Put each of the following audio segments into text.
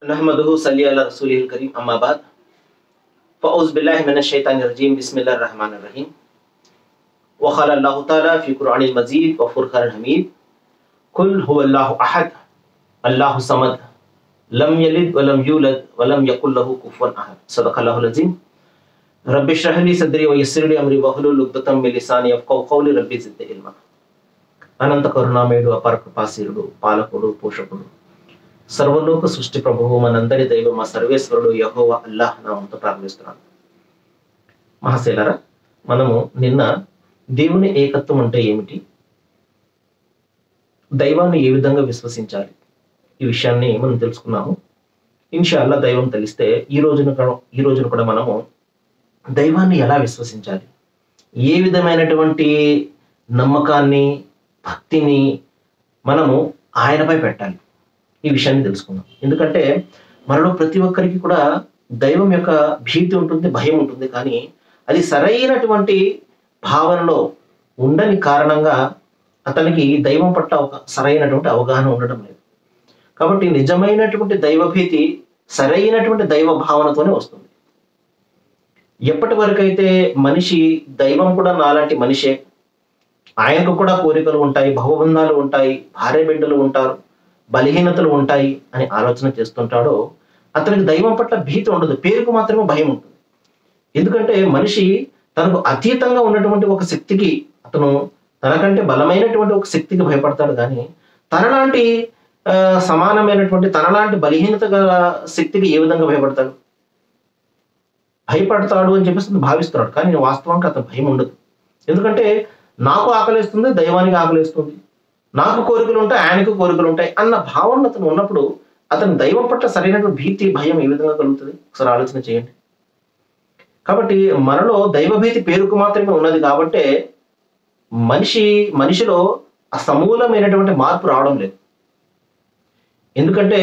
नहमदहु सल्ली अला रसूलिल करीम अम्मा बाद फ़ऊज़ बिल्लाहि मिनश शैतानिर रजीम बिस्मिल्लाहिर रहमानिर रहीम वक़ाल अल्लाह ताला फ़ी क़ुरआनिल मजीद व फ़ुरक़ानिल हमीद कुल हुवल्लाहु अहद अल्लाहु समद लम यलिद व लम यूलद व लम यकुल लहु कुफुवन अहद सदक़ल्लाहुल अज़ीम रब्बि इश्रह ली सद्री व यस्सिर ली अम्री वहलुल उक़्दतम मिन लिसानी यफ़क़हु क़ौली रब्बि ज़िद्नि इल्मा అనంత కరుణామయుడు అపర కృపాశీరుడు పాలకుడు పోషకుడు సర్వలోక సృష్టి ప్రభువు మనందరి దైవం మా సర్వేశ్వరుడు యహోవ అల్లాహ్ నామంతో ప్రారంభిస్తున్నాను మహాశైలరా మనము నిన్న దేవుని ఏకత్వం అంటే ఏమిటి దైవాన్ని ఏ విధంగా విశ్వసించాలి ఈ విషయాన్ని మనం తెలుసుకున్నాము ఇన్షాల్లా దైవం తెలిస్తే ఈ రోజున కూడా- ఈ రోజున కూడా మనము దైవాన్ని ఎలా విశ్వసించాలి ఏ విధమైనటువంటి నమ్మకాన్ని భక్తిని మనము ఆయనపై పెట్టాలి ఈ విషయాన్ని తెలుసుకుందాం ఎందుకంటే మనలో ప్రతి ఒక్కరికి కూడా దైవం యొక్క భీతి ఉంటుంది భయం ఉంటుంది కానీ అది సరైనటువంటి భావనలో ఉండని కారణంగా అతనికి దైవం పట్ల ఒక సరైనటువంటి అవగాహన ఉండడం లేదు కాబట్టి నిజమైనటువంటి దైవభీతి సరైనటువంటి దైవ భావనతోనే వస్తుంది ఎప్పటి వరకైతే మనిషి దైవం కూడా నాలాంటి మనిషే ఆయనకు కూడా కోరికలు ఉంటాయి భవబంధాలు ఉంటాయి భార్య బిడ్డలు ఉంటారు బలహీనతలు ఉంటాయి అని ఆలోచన చేస్తుంటాడో అతనికి దైవం పట్ల భీతి ఉండదు పేరుకు మాత్రమే భయం ఉంటుంది ఎందుకంటే మనిషి తనకు అతీతంగా ఉన్నటువంటి ఒక శక్తికి అతను తనకంటే బలమైనటువంటి ఒక శక్తికి భయపడతాడు కానీ తనలాంటి ఆ, సమానమైనటువంటి తనలాంటి బలహీనత గల శక్తికి ఏ విధంగా భయపడతాడు భయపడతాడు అని చెప్పేసి అతను భావిస్తున్నాడు కానీ వాస్తవానికి అతను భయం ఉండదు ఎందుకంటే నాకు ఆకలిస్తుంది దైవానికి ఆకలిస్తుంది నాకు కోరికలు ఉంటాయి ఆయనకు కోరికలు ఉంటాయి అన్న భావన అతను ఉన్నప్పుడు అతను దైవం పట్ల సరైనటువంటి భీతి భయం ఏ విధంగా కలుగుతుంది ఒకసారి ఆలోచన చేయండి కాబట్టి మనలో దైవభీతి పేరుకు మాత్రమే ఉన్నది కాబట్టే మనిషి మనిషిలో ఆ సమూలమైనటువంటి మార్పు రావడం లేదు ఎందుకంటే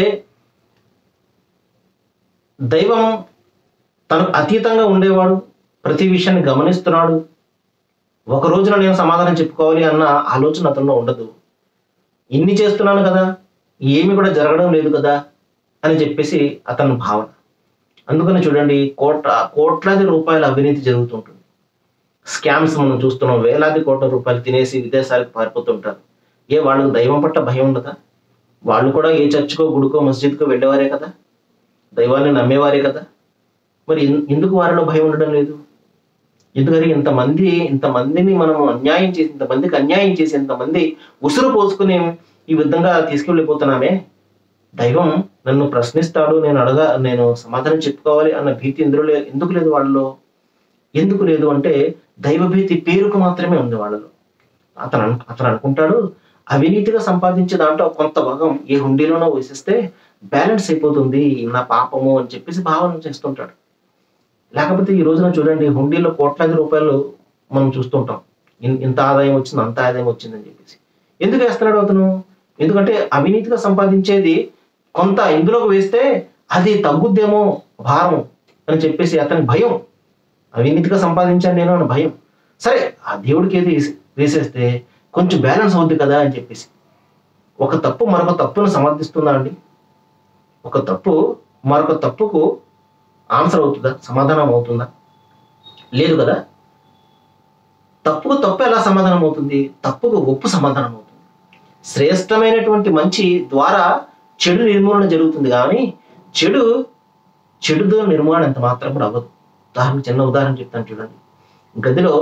దైవం తనకు అతీతంగా ఉండేవాడు ప్రతి విషయాన్ని గమనిస్తున్నాడు ఒక రోజున నేను సమాధానం చెప్పుకోవాలి అన్న ఆలోచన అతనిలో ఉండదు ఇన్ని చేస్తున్నాను కదా ఏమి కూడా జరగడం లేదు కదా అని చెప్పేసి అతని భావన అందుకని చూడండి కోట్ల కోట్లాది రూపాయల అవినీతి జరుగుతుంటుంది స్కామ్స్ మనం చూస్తున్నాం వేలాది కోట్ల రూపాయలు తినేసి విదేశాలకు పారిపోతుంటారు ఏ వాళ్ళకు దైవం పట్ల భయం ఉండదా వాళ్ళు కూడా ఏ చర్చికో గుడికో మస్జిద్కో వెళ్ళేవారే కదా దైవాన్ని నమ్మేవారే కదా మరి ఎన్- ఎందుకు వారిలో భయం ఉండడం లేదు ఎందుకని ఇంతమంది ఇంతమందిని మనం అన్యాయం చేసి ఇంతమందికి అన్యాయం చేసి ఇంతమంది ఉసురు పోసుకుని ఈ విధంగా తీసుకెళ్ళిపోతున్నామే దైవం నన్ను ప్రశ్నిస్తాడు నేను అడగా నేను సమాధానం చెప్పుకోవాలి అన్న భీతి ఎందులో లే- ఎందుకు లేదు వాళ్ళలో ఎందుకు లేదు అంటే దైవ భీతి పేరుకు మాత్రమే ఉంది వాళ్ళలో అతను అను- అతను అనుకుంటాడు అవినీతిగా సంపాదించే దాంట్లో కొంత భాగం ఏ హుండీలోనో వేసిస్తే బ్యాలెన్స్ అయిపోతుంది నా పాపము అని చెప్పేసి భావన చేస్తుంటాడు లేకపోతే ఈ రోజున చూడండి హుండీలో కోట్లాది రూపాయలు మనం చూస్తుంటాం ఇన్- ఇంత ఆదాయం వచ్చింది అంత ఆదాయం వచ్చిందని చెప్పేసి ఎందుకు వేస్తున్నాడు అతను ఎందుకంటే అవినీతిగా సంపాదించేది కొంత ఇందులోకి వేస్తే అది తగ్గుద్దేమో భారం అని చెప్పేసి అతని భయం అవినీతిగా సంపాదించాను నేను అని భయం సరే ఆ దేవుడికి ఏది వేసి- వేసేస్తే కొంచెం బ్యాలెన్స్ అవుద్ది కదా అని చెప్పేసి ఒక తప్పు మరొక తప్పును సమర్థిస్తుందా అండి ఒక తప్పు మరొక తప్పుకు ఆన్సర్ అవుతుందా సమాధానం అవుతుందా లేదు కదా తప్పుకు తప్పు ఎలా సమాధానం అవుతుంది తప్పుకు ఒప్పు సమాధానం అవుతుంది శ్రేష్టమైనటువంటి మంచి ద్వారా చెడు నిర్మూలన జరుగుతుంది కానీ చెడు చెడుతో నిర్మూలన ఎంత మాత్రం కూడా అవ్వదు ఉదాహరణ చిన్న ఉదాహరణ చెప్తాను చూడండి గదిలో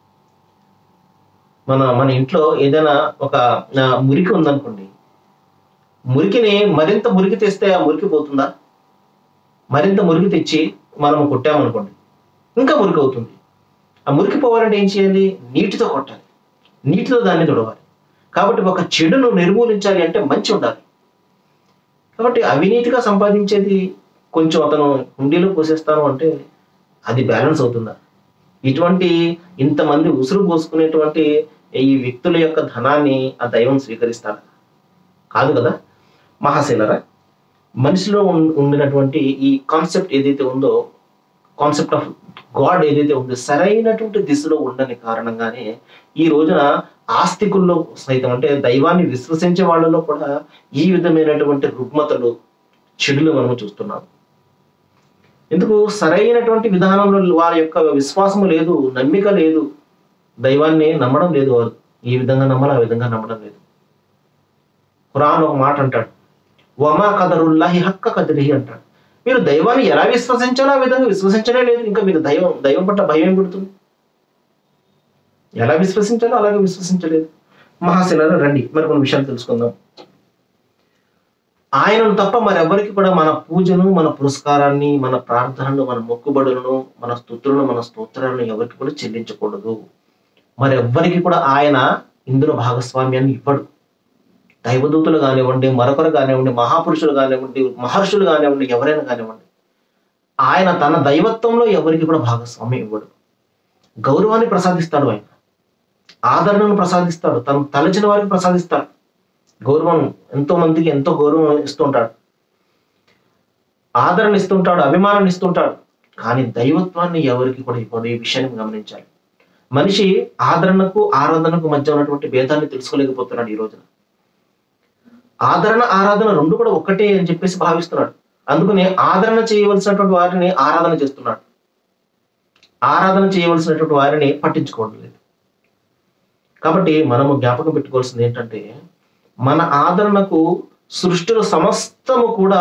మన మన ఇంట్లో ఏదైనా ఒక ఆ, మురికి ఉందనుకోండి మురికిని మరింత మురికి తెస్తే ఆ మురికి పోతుందా మరింత మురికి తెచ్చి మనం కొట్టామనుకోండి ఇంకా మురికి అవుతుంది ఆ మురికి పోవాలంటే ఏం చేయాలి నీటితో కొట్టాలి నీటితో దాన్ని తుడవాలి కాబట్టి ఒక చెడును నిర్మూలించాలి అంటే మంచి ఉండాలి కాబట్టి అవినీతిగా సంపాదించేది కొంచెం అతను హుండీలో పోసేస్తాను అంటే అది బ్యాలెన్స్ అవుతుందా ఇటువంటి ఇంతమంది ఉసురు పోసుకునేటువంటి ఈ వ్యక్తుల యొక్క ధనాన్ని ఆ దైవం స్వీకరిస్తాడా కాదు కదా మహాశీలరా మనిషిలో ఉన్- ఉండినటువంటి ఈ కాన్సెప్ట్ ఏదైతే ఉందో కాన్సెప్ట్ ఆఫ్ గాడ్ ఏదైతే ఉందో సరైనటువంటి దిశలో ఉండని కారణంగానే ఈ రోజున ఆస్తికుల్లో సైతం అంటే దైవాన్ని విశ్వసించే వాళ్ళలో కూడా ఈ విధమైనటువంటి రుగ్మతలు చెడులు మనము చూస్తున్నాం ఎందుకు సరైనటువంటి విధానంలో వారి యొక్క విశ్వాసము లేదు నమ్మిక లేదు దైవాన్ని నమ్మడం లేదు వారు ఈ విధంగా నమ్మాలి ఆ విధంగా నమ్మడం లేదు ఖురాన్ ఒక మాట అంటాడు వమా కదరుల్లాహి హక్క కదిరిహి అంటాడు మీరు దైవాన్ని ఎలా విశ్వసించాలో ఆ విధంగా విశ్వసించనే లేదు ఇంకా మీకు దైవం దైవం పట్ల భయం ఏం పుడుతుంది ఎలా విశ్వసించాలో అలాగే విశ్వసించలేదు మహాశిలాలు రండి మరి కొన్ని విషయాలు తెలుసుకుందాం ఆయనను తప్ప మరెవరికి కూడా మన పూజను మన పురస్కారాన్ని మన ప్రార్థనలు మన మొక్కుబడులను మన స్తుతులను మన స్తోత్రాలను ఎవరికి కూడా చెల్లించకూడదు మరెవ్వరికి కూడా ఆయన ఇందులో భాగస్వామ్యాన్ని ఇవ్వడు దైవదూతులు కానివ్వండి మరొకరు కానివ్వండి మహాపురుషులు కానివ్వండి మహర్షులు కానివ్వండి ఎవరైనా కానివ్వండి ఆయన తన దైవత్వంలో ఎవరికి కూడా భాగస్వామ్యం ఇవ్వడు గౌరవాన్ని ప్రసాదిస్తాడు ఆయన ఆదరణను ప్రసాదిస్తాడు తను తలచిన వారికి ప్రసాదిస్తాడు గౌరవం ఎంతో మందికి ఎంతో గౌరవం ఇస్తుంటాడు ఆదరణ ఇస్తుంటాడు అభిమానాన్ని ఇస్తుంటాడు కానీ దైవత్వాన్ని ఎవరికి కూడా ఇవ్వడు ఈ విషయాన్ని గమనించాలి మనిషి ఆదరణకు ఆరాధనకు మధ్య ఉన్నటువంటి భేదాన్ని తెలుసుకోలేకపోతున్నాడు ఈ రోజున ఆదరణ ఆరాధన రెండు కూడా ఒక్కటే అని చెప్పేసి భావిస్తున్నాడు అందుకని ఆదరణ చేయవలసినటువంటి వారిని ఆరాధన చేస్తున్నాడు ఆరాధన చేయవలసినటువంటి వారిని పట్టించుకోవడం లేదు కాబట్టి మనము జ్ఞాపకం పెట్టుకోవాల్సింది ఏంటంటే మన ఆదరణకు సృష్టిలో సమస్తము కూడా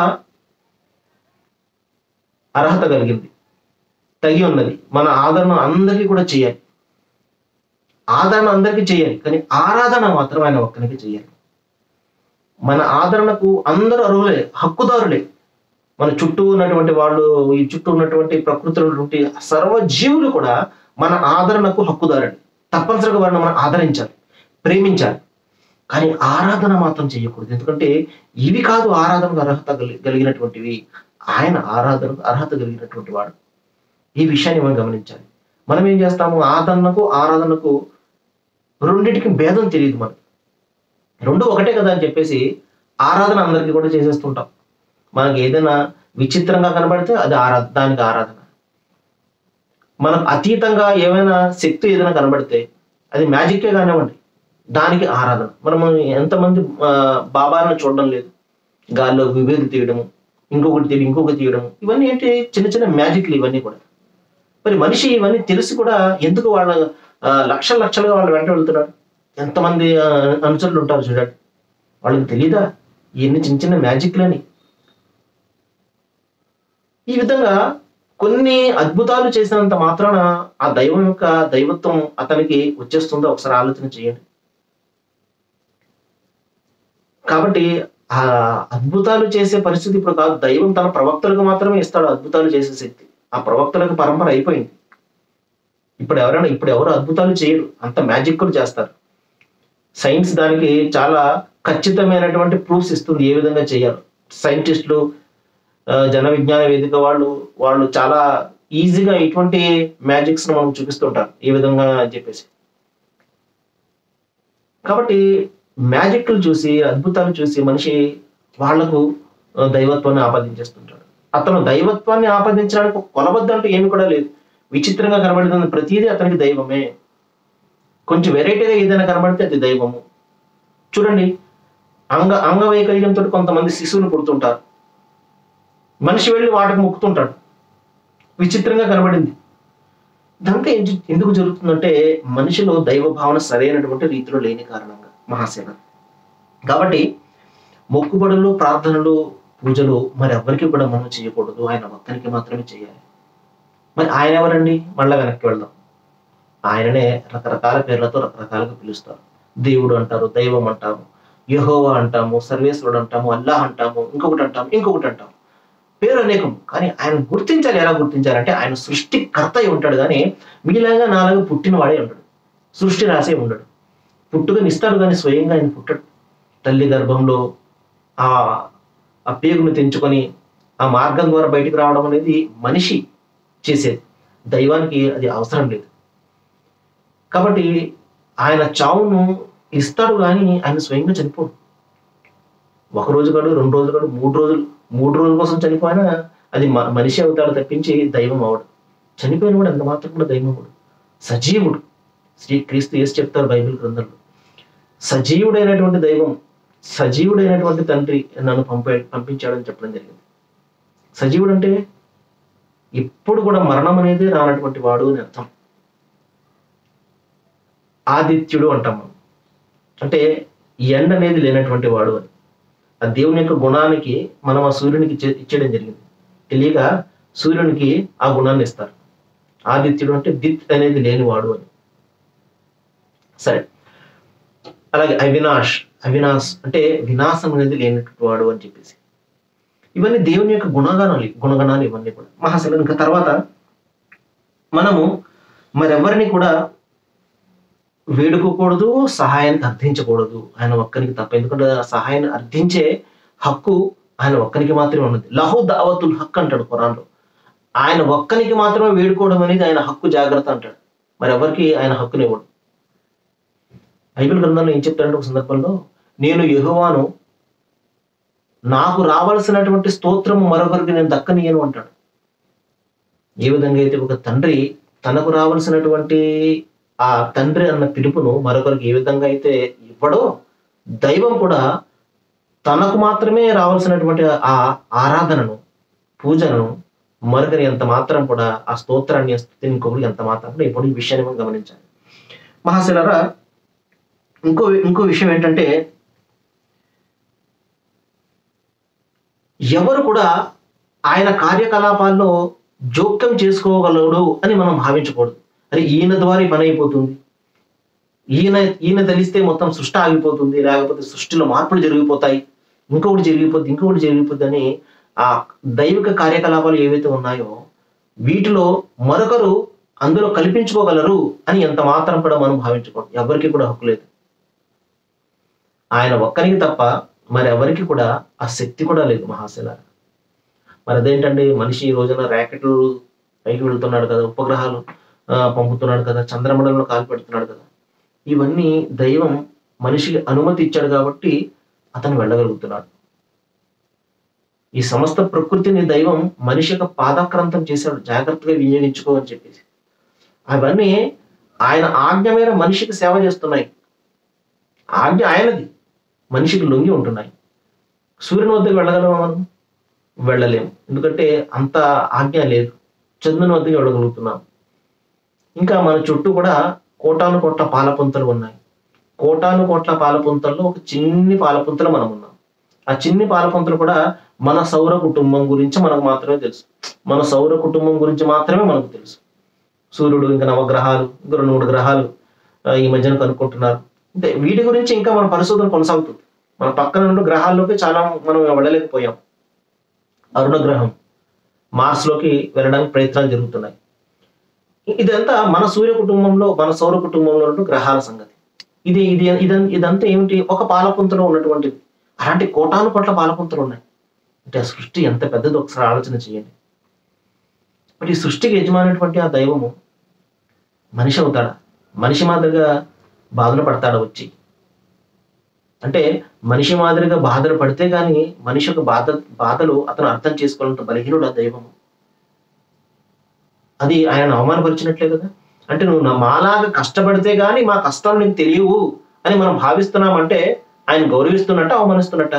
అర్హత కలిగింది తగి ఉన్నది మన ఆదరణ అందరికీ కూడా చేయాలి ఆదరణ అందరికీ చేయాలి కానీ ఆరాధన మాత్రం ఆయన ఒక్కరికి చేయాలి మన ఆదరణకు అందరూ అర్హులే హక్కుదారులే మన చుట్టూ ఉన్నటువంటి వాళ్ళు ఈ చుట్టూ ఉన్నటువంటి ప్రకృతిలో ఉన్నటువంటి సర్వజీవులు కూడా మన ఆదరణకు హక్కుదారుడు తప్పనిసరిగా వారిని మనం ఆదరించాలి ప్రేమించాలి కానీ ఆరాధన మాత్రం చేయకూడదు ఎందుకంటే ఇవి కాదు ఆరాధనకు అర్హత కలి- కలిగినటువంటివి ఆయన ఆరాధనకు అర్హత కలిగినటువంటి వాడు ఈ విషయాన్ని మనం గమనించాలి మనం ఏం చేస్తాము ఆదరణకు ఆరాధనకు రెండింటికి భేదం తెలియదు మనకి రెండు ఒకటే కదా అని చెప్పేసి ఆరాధన అందరికీ కూడా చేసేస్తుంటాం మనకి ఏదైనా విచిత్రంగా కనబడితే అది ఆరా దానికి ఆరాధన మనకు అతీతంగా ఏమైనా శక్తి ఏదైనా కనబడితే అది మ్యాజిక్కే కానివ్వండి దానికి ఆరాధన మనము ఎంతమంది ఆ, బాబాలను చూడడం లేదు గాల్లో విభేది తీయడము ఇంకొకటి తీయడం ఇంకొకటి తీయడము ఇవన్నీ ఏంటి చిన్న చిన్న మ్యాజిక్లు ఇవన్నీ కూడా మరి మనిషి ఇవన్నీ తెలిసి కూడా ఎందుకు వాళ్ళ ఆ, లక్షల లక్షలుగా వాళ్ళు వెంట వెళ్తున్నాడు ఎంతమంది ఆ, అనుచరులు ఉంటారు చూడండి వాళ్ళకి తెలియదా ఇవన్నీ చిన్న చిన్న మ్యాజిక్లని ఈ విధంగా కొన్ని అద్భుతాలు చేసినంత మాత్రాన ఆ దైవం యొక్క దైవత్వం అతనికి వచ్చేస్తుందో ఒకసారి ఆలోచన చేయండి కాబట్టి ఆ అద్భుతాలు చేసే పరిస్థితి ఇప్పుడు కాదు దైవం తన ప్రవక్తలకు మాత్రమే ఇస్తాడు అద్భుతాలు చేసే శక్తి ఆ ప్రవక్తలకు పరంపర అయిపోయింది ఇప్పుడు ఎవరైనా ఇప్పుడు ఎవరు అద్భుతాలు చేయరు అంత మ్యాజిక్ కూడా చేస్తారు సైన్స్ దానికి చాలా ఖచ్చితమైనటువంటి ప్రూఫ్స్ ఇస్తుంది ఏ విధంగా చేయాలి సైంటిస్టులు ఆ, జన విజ్ఞాన వేదిక వాళ్ళు వాళ్ళు చాలా ఈజీగా ఇటువంటి మ్యాజిక్స్ మనం చూపిస్తుంటారు ఈ విధంగా అని చెప్పేసి కాబట్టి మ్యాజిక్లు చూసి అద్భుతాలు చూసి మనిషి వాళ్లకు ఆ, దైవత్వాన్ని ఆపాదించేస్తుంటాడు అతను దైవత్వాన్ని ఆపాదించడానికి ఒక కొలబద్ద అంటూ ఏమి కూడా లేదు విచిత్రంగా కనబడుతుంది ప్రతిదీ అతనికి దైవమే కొంచెం వెరైటీగా ఏదైనా కనబడితే అది దైవము చూడండి అంగ అంగవైకల్యంతో కొంతమంది శిశువులు పుడుతుంటారు మనిషి వెళ్ళి వాటికి మొక్కుతుంటాడు విచిత్రంగా కనబడింది ఇదంతా ఎందు- ఎందుకు జరుగుతుందంటే మనిషిలో దైవ భావన సరైనటువంటి రీతిలో లేని కారణంగా మహాసేన కాబట్టి మొక్కుబడులు ప్రార్థనలు పూజలు మరి ఎవరికి కూడా మనం చేయకూడదు ఆయన భక్తునికి మాత్రమే చేయాలి మరి ఆయన ఎవరండి మళ్ళా వెనక్కి వెళ్దాం ఆయననే రకరకాల పేర్లతో రకరకాలుగా పిలుస్తారు దేవుడు అంటారు దైవం అంటాము యహోవా అంటాము సర్వేశ్వరుడు అంటాము అల్లాహ్ అంటాము ఇంకొకటి అంటాము ఇంకొకటి అంటాము పేరు అనేకం కానీ ఆయన గుర్తించాలి ఎలా గుర్తించాలంటే ఆయన సృష్టికర్త అయి ఉంటాడు కానీ మీలాగా నాలాగా పుట్టినవాడే ఉంటాడు సృష్టి రాసే ఉండడు పుట్టుకనిస్తాడు కానీ స్వయంగా ఆయన పుట్టడు తల్లి గర్భంలో ఆ ఆ పేగును తెంచుకొని ఆ మార్గం ద్వారా బయటికి రావడం అనేది మనిషి చేసేది దైవానికి అది అవసరం లేదు కాబట్టి ఆయన చావును ఇస్తాడు కానీ ఆయన స్వయంగా చనిపోడు ఒక రోజు కాదు రెండు రోజులు కాదు మూడు రోజులు మూడు రోజుల కోసం చనిపోయినా అది మ- మనిషి అవుతాడు తప్పించి దైవం అవడు చనిపోయిన కూడా ఎంత మాత్రం కూడా దైవం అవడు సజీవుడు శ్రీ క్రీస్తు యేసు చెప్తారు బైబిల్ గ్రంథంలో సజీవుడైనటువంటి దైవం సజీవుడైనటువంటి తండ్రి నన్ను పంపే పంపించాడని చెప్పడం జరిగింది సజీవుడు అంటే ఎప్పుడు కూడా మరణం అనేది రానటువంటి వాడు అని అర్థం ఆదిత్యుడు అంటాం మనం అంటే ఎండ అనేది లేనటువంటి వాడు అని ఆ దేవుని యొక్క గుణానికి మనం ఆ సూర్యునికి ఇచ్చే- ఇచ్చేయడం జరిగింది తెలియక సూర్యునికి ఆ గుణాన్ని ఇస్తారు ఆదిత్యుడు అంటే దిత్ అనేది లేనివాడు అని సరే అలాగే అవినాష్ అవినాష్ అంటే వినాశం అనేది లేనటువంటి వాడు అని చెప్పేసి ఇవన్నీ దేవుని యొక్క గుణగణాలు గుణగణాలు ఇవన్నీ కూడా మహాశిల ఇంకా తర్వాత మనము మరెవరిని కూడా వేడుకోకూడదు సహాయానికి అర్థించకూడదు ఆయన ఒక్కరికి తప్ప ఎందుకంటే ఆ సహాయాన్ని అర్థించే హక్కు ఆయన ఒక్కరికి మాత్రమే ఉన్నది లహు దావతుల్ హక్ అంటాడు ఖురాన్లో ఆయన ఒక్కనికి మాత్రమే వేడుకోవడం అనేది ఆయన హక్కు జాగ్రత్త అంటాడు మరి ఎవరికి ఆయన హక్కునివ్వడు బైబిల్ గ్రంథంలో ఏం చెప్తాడంటే ఒక సందర్భంలో నేను యెహోవాను నాకు రావాల్సినటువంటి స్తోత్రము మరొకరికి నేను దక్కనీయను అంటాడు ఏ విధంగా అయితే ఒక తండ్రి తనకు రావాల్సినటువంటి ఆ తండ్రి అన్న పిలుపును మరొకరికి ఏ విధంగా అయితే ఇవ్వడో దైవం కూడా తనకు మాత్రమే రావాల్సినటువంటి ఆ ఆరాధనను పూజను మరొకరి ఎంత మాత్రం కూడా ఆ స్తోత్రాన్ని ఆ స్థుతిని ఇంకొకరికి ఎంత మాత్రం కూడా ఇప్పుడు ఈ విషయాన్ని మనం గమనించాలి మహాశిలరా ఇంకో ఇంకో విషయం ఏంటంటే ఎవరు కూడా ఆయన కార్యకలాపాల్లో జోక్యం చేసుకోగలడు అని మనం భావించకూడదు అరే ఈయన ద్వారా ఈ పని అయిపోతుంది ఈయన ఈయన తెలిస్తే మొత్తం సృష్టి ఆగిపోతుంది లేకపోతే సృష్టిలో మార్పులు జరిగిపోతాయి ఇంకొకటి జరిగిపోద్ది ఇంకొకటి జరిగిపోద్ది అని ఆ దైవిక కార్యకలాపాలు ఏవైతే ఉన్నాయో వీటిలో మరొకరు అందులో కల్పించుకోగలరు అని ఎంత మాత్రం కూడా మనం భావించకూడదు ఎవరికి కూడా హక్కు లేదు ఆయన ఒక్కరికి తప్ప మరి ఎవరికి కూడా ఆ శక్తి కూడా లేదు మహాశిల మరి అదేంటండి మనిషి ఈ రోజున ర్యాకెట్లు పైకి వెళ్తున్నాడు కదా ఉపగ్రహాలు ఆ, పంపుతున్నాడు కదా చంద్రమండలంలో కాలు పెడుతున్నాడు కదా ఇవన్నీ దైవం మనిషికి అనుమతి ఇచ్చాడు కాబట్టి అతను వెళ్ళగలుగుతున్నాడు ఈ సమస్త ప్రకృతిని దైవం మనిషి యొక్క పాదాక్రాంతం చేశాడు జాగ్రత్తగా వినియోగించుకో అని చెప్పేసి అవన్నీ ఆయన ఆజ్ఞ మేర మనిషికి సేవ చేస్తున్నాయి ఆజ్ఞ ఆయనది మనిషికి లొంగి ఉంటున్నాయి సూర్యుని వద్దకు వెళ్ళగలమా మనం వెళ్ళలేము ఎందుకంటే అంత ఆజ్ఞ లేదు చంద్రుని వద్దకు వెళ్ళగలుగుతున్నాం ఇంకా మన చుట్టూ కూడా కోటాను కోట్ల పాలపుంతలు ఉన్నాయి కోటాను కోట్ల పాలపుంతల్లో ఒక చిన్ని పాలపుంతలు మనం ఉన్నాం ఆ చిన్ని పాలపుంతలు కూడా మన సౌర కుటుంబం గురించి మనకు మాత్రమే తెలుసు మన సౌర కుటుంబం గురించి మాత్రమే మనకు తెలుసు సూర్యుడు ఇంకా నవగ్రహాలు ఇంకా రెండు మూడు గ్రహాలు ఆ, ఈ మధ్యన కనుక్కుంటున్నారు అంటే వీటి గురించి ఇంకా మన పరిశోధన కొనసాగుతుంది మన పక్కన ఉన్న గ్రహాల్లోకి చాలా మనం వెళ్ళలేకపోయాం అరుణ గ్రహం మార్స్ లోకి వెళ్ళడానికి ప్రయత్నాలు జరుగుతున్నాయి ఇదంతా మన సూర్య కుటుంబంలో మన సౌర కుటుంబంలో ఉన్న గ్రహాల సంగతి ఇది ఇది ఇదం- ఇదంతా ఏమిటి ఒక పాలపుంతలో ఉన్నటువంటిది అలాంటి కోటాను కోట్ల పాలపుంతలు ఉన్నాయి అంటే ఆ సృష్టి ఎంత పెద్దదో ఒకసారి ఆలోచన చేయండి మరి ఈ సృష్టికి యజమానటువంటి ఆ దైవము మనిషి అవుతాడా మనిషి మాదిరిగా బాధలు పడతాడా వచ్చి అంటే మనిషి మాదిరిగా బాధలు పడితే గాని మనిషి యొక్క బాధ బాధలు అతను అర్థం చేసుకోవాలంటే బలహీనుడు ఆ దైవము అది ఆయన అవమానపరిచినట్లే కదా అంటే నువ్వు నా మాలాగా కష్టపడితే గాని మా కష్టాలు నీకు తెలియవు అని మనం భావిస్తున్నామంటే ఆయన గౌరవిస్తున్నట్ట అవమానిస్తున్నట్ట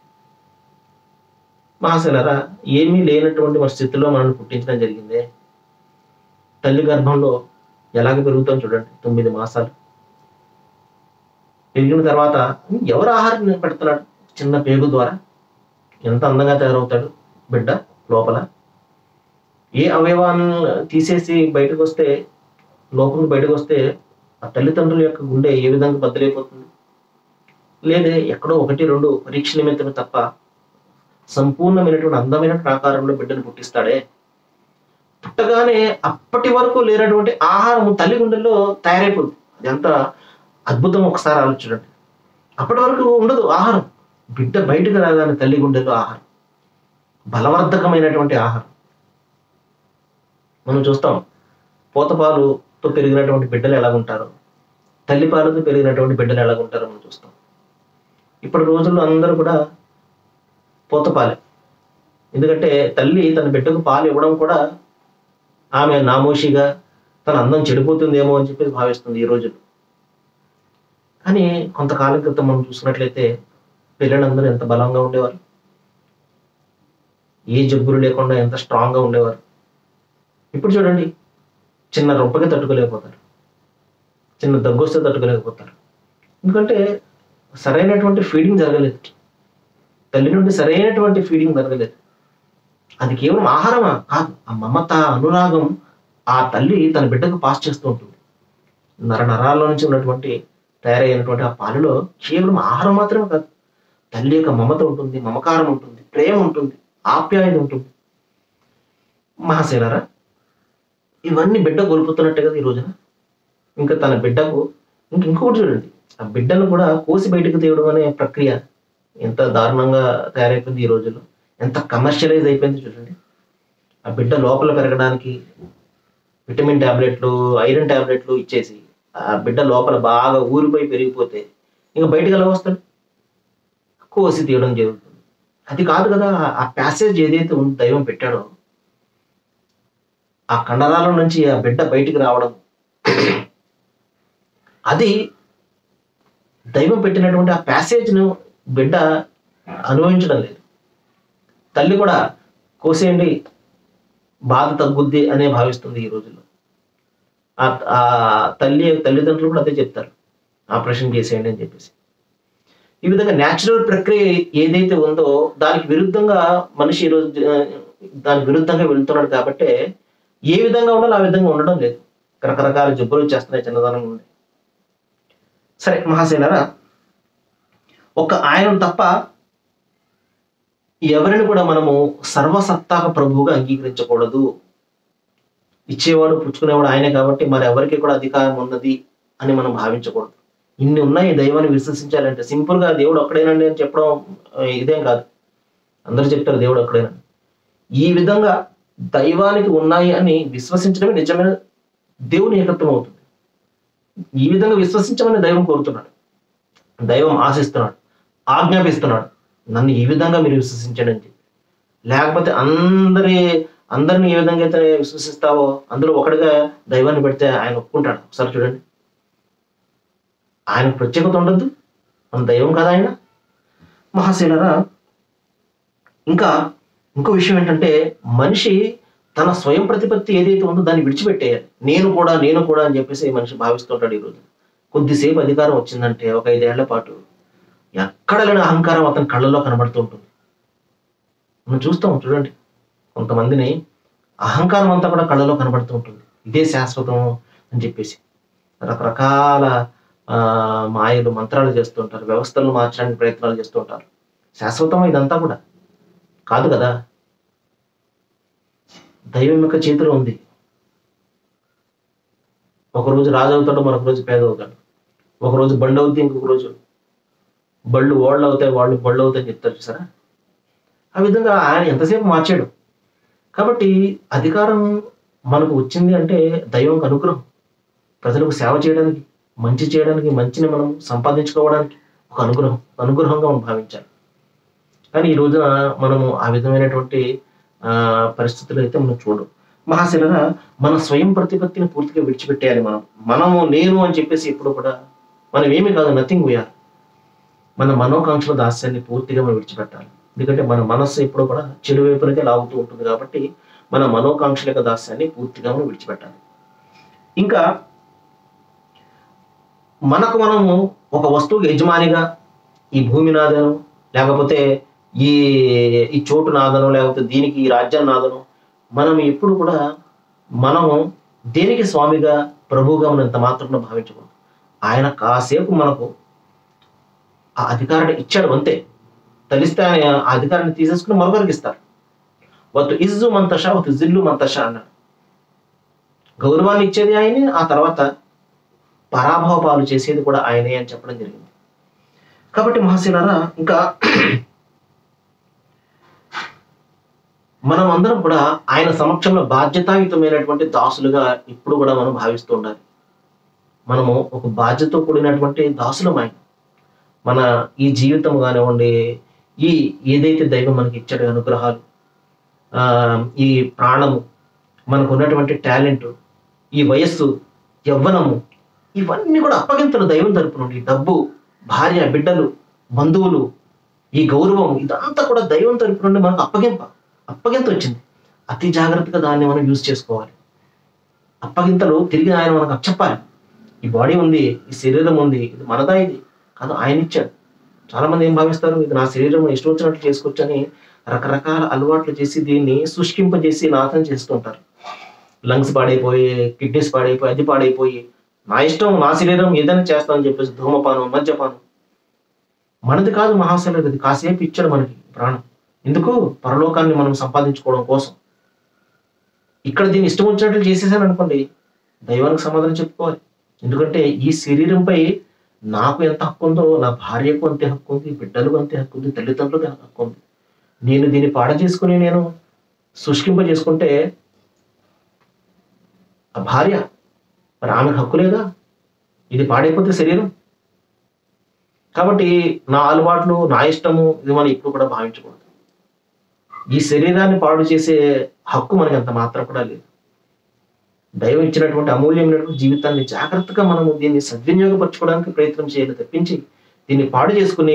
మహాశలరా ఏమీ లేనటువంటి మన స్థితిలో మనల్ని పుట్టించడం జరిగిందే తల్లి గర్భంలో ఎలాగ పెరుగుతాం చూడండి తొమ్మిది మాసాలు పెరిగిన తర్వాత ఎవరు ఆహారం పెడుతున్నాడు చిన్న పేగు ద్వారా ఎంత అందంగా తయారవుతాడు బిడ్డ లోపల ఏ అవయవాన్ని తీసేసి బయటకు వస్తే లోపల బయటకు వస్తే ఆ తల్లిదండ్రుల యొక్క గుండె ఏ విధంగా బద్దలైపోతుంది లేదే ఎక్కడో ఒకటి రెండు పరీక్ష నిమిత్తమే తప్ప సంపూర్ణమైనటువంటి అందమైనటువంటి ఆకారంలో బిడ్డను పుట్టిస్తాడే పుట్టగానే అప్పటి వరకు లేనటువంటి ఆహారం తల్లి గుండెల్లో తయారైపోతుంది అది ఎంత అద్భుతం ఒకసారి ఆలోచించండి అప్పటి వరకు ఉండదు ఆహారం బిడ్డ బయటకు రాగానే తల్లి గుండెల్లో ఆహారం బలవర్ధకమైనటువంటి ఆహారం మనం చూస్తాం పోతపాలుతో పెరిగినటువంటి బిడ్డలు ఎలాగుంటారో తల్లిపాలతో పెరిగినటువంటి బిడ్డలు ఎలాగుంటారో మనం చూస్తాం ఇప్పటి రోజుల్లో అందరూ కూడా పోతపాలే ఎందుకంటే తల్లి తన బిడ్డకు పాలు ఇవ్వడం కూడా ఆమె నామోషిగా తన అందం చెడిపోతుందేమో అని చెప్పి భావిస్తుంది ఈ రోజుల్లో కానీ కొంతకాలం క్రితం మనం చూసినట్లయితే పిల్లలందరూ ఎంత బలంగా ఉండేవారు ఏ జబ్బులు లేకుండా ఎంత స్ట్రాంగ్గా ఉండేవారు ఇప్పుడు చూడండి చిన్న రొప్పకి తట్టుకోలేకపోతారు చిన్న దగ్గు వస్తే తట్టుకోలేకపోతారు ఎందుకంటే సరైనటువంటి ఫీడింగ్ జరగలేదు తల్లి నుండి సరైనటువంటి ఫీడింగ్ జరగలేదు అది కేవలం ఆహారమా కాదు ఆ మమత అనురాగం ఆ తల్లి తన బిడ్డకు పాస్ చేస్తూ ఉంటుంది నర నరాల్లో నుంచి ఉన్నటువంటి తయారైనటువంటి ఆ పాలలో కేవలం ఆహారం మాత్రమే కాదు తల్లి యొక్క మమత ఉంటుంది మమకారం ఉంటుంది ప్రేమ ఉంటుంది ఆప్యాయత ఉంటుంది మహాశైలరా ఇవన్నీ బిడ్డ కోల్పోతున్నట్టే కదా ఈ రోజున ఇంకా తన బిడ్డకు ఇంక ఇంకొకటి చూడండి ఆ బిడ్డను కూడా కోసి బయటకు తీయడం అనే ప్రక్రియ ఎంత దారుణంగా తయారైపోయింది ఈ రోజుల్లో ఎంత కమర్షియలైజ్ అయిపోయింది చూడండి ఆ బిడ్డ లోపల పెరగడానికి విటమిన్ టాబ్లెట్లు ఐరన్ టాబ్లెట్లు ఇచ్చేసి ఆ బిడ్డ లోపల బాగా ఊరిపోయి పెరిగిపోతే ఇంకా బయటకు ఎలా వస్తాడు కోసి తీయడం జరుగుతుంది అది కాదు కదా ఆ ప్యాసేజ్ ఏదైతే ఉందో దైవం పెట్టాడో ఆ కండరాల నుంచి ఆ బిడ్డ బయటికి రావడం అది దైవం పెట్టినటువంటి ఆ ప్యాసేజ్ను బిడ్డ అనుభవించడం లేదు తల్లి కూడా కోసేయండి బాధ తగ్గుద్ది అనే భావిస్తుంది ఈ రోజుల్లో ఆ ఆ తల్లి తల్లిదండ్రులు కూడా అదే చెప్తారు ఆపరేషన్ చేసేయండి అని చెప్పేసి ఈ విధంగా న్యాచురల్ ప్రక్రియ ఏదైతే ఉందో దానికి విరుద్ధంగా మనిషి ఈరోజు ఆ, దానికి విరుద్ధంగా వెళ్తున్నాడు కాబట్టి ఏ విధంగా ఉండాలో ఆ విధంగా ఉండడం లేదు రకరకాల జబ్బులు వచ్చేస్తున్నాయి చిన్నదనం నుండి సరే మహాసేనరా ఒక ఆయన తప్ప ఎవరిని కూడా మనము సర్వసత్తాక ప్రభువుగా అంగీకరించకూడదు ఇచ్చేవాడు పుచ్చుకునేవాడు ఆయనే కాబట్టి మరి ఎవరికి కూడా అధికారం ఉన్నది అని మనం భావించకూడదు ఇన్ని ఉన్నాయి దైవాన్ని విశ్వసించాలంటే సింపుల్ గా దేవుడు ఒక్కడేనండి అని చెప్పడం ఆ, ఇదేం కాదు అందరూ చెప్తారు దేవుడు ఒక్కడేనని ఈ విధంగా దైవానికి ఉన్నాయి అని విశ్వసించడమే నిజమైన దేవుని ఏకత్వం అవుతుంది ఈ విధంగా విశ్వసించమని దైవం కోరుతున్నాడు దైవం ఆశిస్తున్నాడు ఆజ్ఞాపిస్తున్నాడు నన్ను ఈ విధంగా మీరు విశ్వసించండి అని చెప్పి లేకపోతే అందరి అందరిని ఏ విధంగా అయితే విశ్వసిస్తావో అందులో ఒకటిగా దైవాన్ని పెడితే ఆయన ఒప్పుకుంటాడు ఒకసారి చూడండి ఆయన ప్రత్యేకత ఉండద్దు మన దైవం కదా ఆయన మహాశీలరా ఇంకా ఇంకో విషయం ఏంటంటే మనిషి తన స్వయం ప్రతిపత్తి ఏదైతే ఉందో దాన్ని విడిచిపెట్టేయాలి నేను కూడా నేను కూడా అని చెప్పేసి మనిషి భావిస్తుంటాడు ఈరోజు కొద్దిసేపు అధికారం వచ్చిందంటే ఒక ఐదేళ్ల పాటు ఎక్కడ లేని అహంకారం అతని కళ్ళల్లో కనబడుతూ ఉంటుంది మనం చూస్తాం చూడండి కొంతమందిని అహంకారం అంతా కూడా కళ్ళలో కనబడుతూ ఉంటుంది ఇదే శాశ్వతం అని చెప్పేసి రకరకాల ఆ, మాయలు మంత్రాలు చేస్తూ ఉంటారు వ్యవస్థలను మార్చడానికి ప్రయత్నాలు చేస్తూ ఉంటారు శాశ్వతం ఇదంతా కూడా కాదు కదా దైవం యొక్క చేతిలో ఉంది ఒకరోజు రాజు అవుతాడు మరొక రోజు పేద అవుతాడు ఒకరోజు బండి అవుద్ది ఇంకొక రోజు బళ్ళు ఓళ్ళు అవుతాయి వాళ్ళు బళ్ళు అవుతాయని చెప్తారు చూసారా ఆ విధంగా ఆయన ఎంతసేపు మార్చాడు కాబట్టి అధికారం మనకు వచ్చింది అంటే దైవం అనుగ్రహం ప్రజలకు సేవ చేయడానికి మంచి చేయడానికి మంచిని మనం సంపాదించుకోవడానికి ఒక అనుగ్రహం అనుగ్రహంగా మనం భావించాలి కానీ ఈ రోజున మనము ఆ విధమైనటువంటి ఆ పరిస్థితులు అయితే మనం చూడం మహాశిలగా మన స్వయం ప్రతిపత్తిని పూర్తిగా విడిచిపెట్టేయాలి మనం మనము నేను అని చెప్పేసి ఎప్పుడు కూడా మనం ఏమీ కాదు నథింగ్ వీఆర్ మన మనోకాంక్షల దాస్యాన్ని పూర్తిగా మనం విడిచిపెట్టాలి ఎందుకంటే మన మనస్సు ఎప్పుడు కూడా చెడు వైపునకే లాగుతూ ఉంటుంది కాబట్టి మన మనోకాంక్షల యొక్క దాస్యాన్ని పూర్తిగా మనం విడిచిపెట్టాలి ఇంకా మనకు మనము ఒక వస్తువుకి యజమానిగా ఈ భూమి నాదను లేకపోతే ఈ ఈ చోటు నాదను లేకపోతే దీనికి ఈ రాజ్యం నాదను మనం ఎప్పుడు కూడా మనము దేనికి స్వామిగా ప్రభువుగా మనం ఎంత మాత్రం భావించకూడదు ఆయన కాసేపు మనకు ఆ అధికారాన్ని ఇచ్చాడు అంతే తలిస్తే ఆయన ఆ అధికారాన్ని తీసేసుకుని మరొకరికి ఇస్తారు వత్తు ఇజ్జు మంతష వత్తు జిల్లు మంతష అన్నాడు గౌరవాన్ని ఇచ్చేది ఆయనే ఆ తర్వాత పరాభవ పాలు చేసేది కూడా ఆయనే అని చెప్పడం జరిగింది కాబట్టి మహాశిలారా ఇంకా మనం అందరం కూడా ఆయన సమక్షంలో బాధ్యతాయుతమైనటువంటి దాసులుగా ఇప్పుడు కూడా మనం భావిస్తూ ఉండాలి మనము ఒక బాధ్యతతో కూడినటువంటి దాసులం ఆయన మన ఈ జీవితం కానివ్వండి ఈ ఏదైతే దైవం మనకి ఇచ్చాడు అనుగ్రహాలు ఆ ఈ ప్రాణము మనకు ఉన్నటువంటి టాలెంట్ ఈ వయస్సు యవ్వనము ఇవన్నీ కూడా అప్పగింతలు దైవం తరపు నుండి డబ్బు భార్య బిడ్డలు బంధువులు ఈ గౌరవం ఇదంతా కూడా దైవం తరపు నుండి మనకు అప్పగింప అప్పగింత వచ్చింది అతి జాగ్రత్తగా దాన్ని మనం యూజ్ చేసుకోవాలి అప్పగింతలు తిరిగి ఆయన మనకు చెప్పాలి ఈ బాడీ ఉంది ఈ శరీరం ఉంది ఇది మనదా ఇది కాదు ఆయన ఇచ్చాడు చాలా మంది ఏం భావిస్తారు ఇది నా శరీరం ఇష్టం వచ్చినట్లు చేసుకోవచ్చని రకరకాల అలవాట్లు చేసి దీన్ని శుష్కింపజేసి నాశనం చేస్తుంటారు లంగ్స్ పాడైపోయి కిడ్నీస్ పాడైపోయి అది పాడైపోయి నా ఇష్టం నా శరీరం ఏదైనా చేస్తానని చెప్పేసి ధూమపానం మద్యపానం మనది కాదు మహాశైలది అది కాసేపు ఇచ్చాడు మనకి ప్రాణం ఎందుకు పరలోకాన్ని మనం సంపాదించుకోవడం కోసం ఇక్కడ దీన్ని ఇష్టం వచ్చినట్లు చేసేసాను అనుకోండి దైవానికి సమాధానం చెప్పుకోవాలి ఎందుకంటే ఈ శరీరంపై నాకు ఎంత హక్కు ఉందో నా భార్యకు అంతే హక్కు ఉంది బిడ్డలకు అంతే హక్కు ఉంది తల్లిదండ్రులకు అంతే హక్కు ఉంది నేను దీన్ని పాడ చేసుకుని నేను శుష్కింప చేసుకుంటే ఆ భార్య మరి ఆమెకు హక్కు లేదా ఇది పాడైపోతే శరీరం కాబట్టి నా అలవాట్లు నా ఇష్టము ఇది మనం ఇప్పుడు కూడా భావించకూడదు ఈ శరీరాన్ని పాడు చేసే హక్కు మనకి అంత మాత్రం కూడా లేదు దైవం ఇచ్చినటువంటి అమూల్యమైనటువంటి జీవితాన్ని జాగ్రత్తగా మనము దీన్ని సద్వినియోగపరచుకోవడానికి ప్రయత్నం చేయాలి తప్పించి దీన్ని పాడు చేసుకుని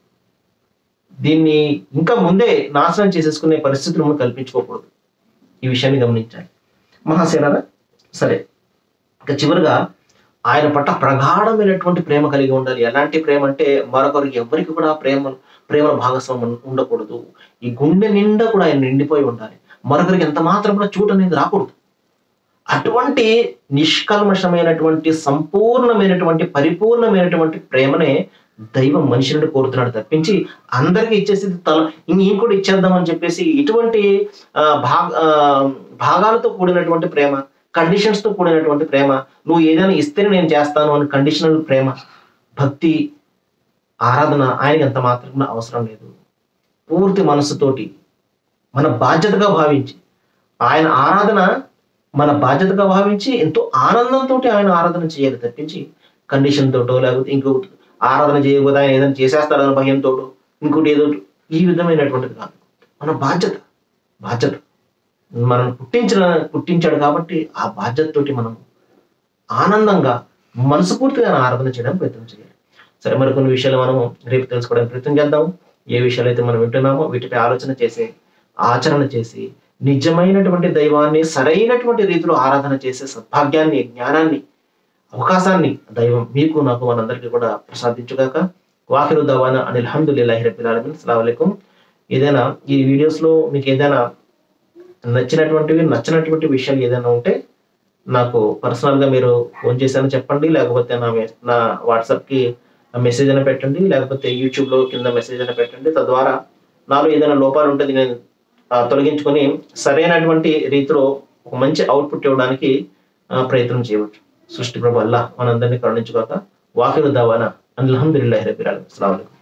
దీన్ని ఇంకా ముందే నాశనం చేసేసుకునే పరిస్థితులు మనం కల్పించుకోకూడదు ఈ విషయాన్ని గమనించాలి మహాసేనారా సరే ఇక చివరిగా ఆయన పట్ల ప్రగాఢమైనటువంటి ప్రేమ కలిగి ఉండాలి ఎలాంటి ప్రేమ అంటే మరొకరికి ఎవరికి కూడా ప్రేమ ప్రేమ భాగస్వామ్యం ఉండకూడదు ఈ గుండె నిండా కూడా ఆయన నిండిపోయి ఉండాలి మరొకరికి ఎంత మాత్రం కూడా చూట అనేది రాకూడదు అటువంటి నిష్కల్మషమైనటువంటి సంపూర్ణమైనటువంటి పరిపూర్ణమైనటువంటి ప్రేమనే దైవం మనిషి నుండి కోరుతున్నాడు తప్పించి అందరికీ ఇచ్చేసి తల ఇంక కూడా ఇచ్చేద్దామని చెప్పేసి ఇటువంటి ఆ, భాగ ఆ, భాగాలతో కూడినటువంటి ప్రేమ కండిషన్స్ తో కూడినటువంటి ప్రేమ నువ్వు ఏదైనా ఇస్తేనే నేను చేస్తాను అని కండిషనల్ ప్రేమ భక్తి ఆరాధన ఆయనకి ఎంత మాత్రం కూడా అవసరం లేదు పూర్తి మనస్సుతోటి మన బాధ్యతగా భావించి ఆయన ఆరాధన మన బాధ్యతగా భావించి ఎంతో ఆనందంతో ఆయన ఆరాధన చేయాలి తప్పించి కండిషన్ తోటో లేకపోతే ఇంకొకటి ఆరాధన చేయకపోతే ఆయన ఏదైనా చేసేస్తాడని భయంతో ఇంకోటి ఏదో ఈ విధమైనటువంటిది కాదు మన బాధ్యత బాధ్యత మనం పుట్టించిన పుట్టించాడు కాబట్టి ఆ బాధ్యతతోటి మనం ఆనందంగా మనస్ఫూర్తిగా ఆయన ఆరాధన చేయడానికి ప్రయత్నం చేయాలి సరే మరి కొన్ని విషయాలు మనం రేపు తెలుసుకోవడానికి ప్రయత్నం చేద్దాం ఏ విషయాలు అయితే మనం వింటున్నామో వీటిపై ఆలోచన చేసి ఆచరణ చేసి నిజమైనటువంటి దైవాన్ని సరైనటువంటి రీతిలో ఆరాధన చేసే సద్భాగ్యాన్ని జ్ఞానాన్ని అవకాశాన్ని దైవం మీకు నాకు మనందరికీ కూడా ప్రసాదించుగాక వాకిరు దవాన అని అల్హమ్దుల్లాహి రబ్బిల్ ఆలమీన్ అస్సలాము అలైకుం ఏదైనా ఈ వీడియోస్ లో మీకు ఏదైనా నచ్చినటువంటివి నచ్చినటువంటి విషయాలు ఏదైనా ఉంటే నాకు పర్సనల్ గా మీరు ఫోన్ చేశారని చెప్పండి లేకపోతే నా మె- నా వాట్సాప్ కి మెసేజ్ అయినా పెట్టండి లేకపోతే యూట్యూబ్ లో కింద మెసేజ్ అయినా పెట్టండి తద్వారా నాలో ఏదైనా లోపాలు ఉంటే నేను ఆ, తొలగించుకొని సరైనటువంటి రీతిలో ఒక మంచి అవుట్పుట్ ఇవ్వడానికి ఆ, ప్రయత్నం చేయవచ్చు సృష్టి ప్రభు అల్లాహ్ మనందరినీ కరుణించుకోక వాకిలు దావానా అల్హమ్దుల్లాహి రబ్బిల్ ఆలమీన్ అస్సలాము అలైకుం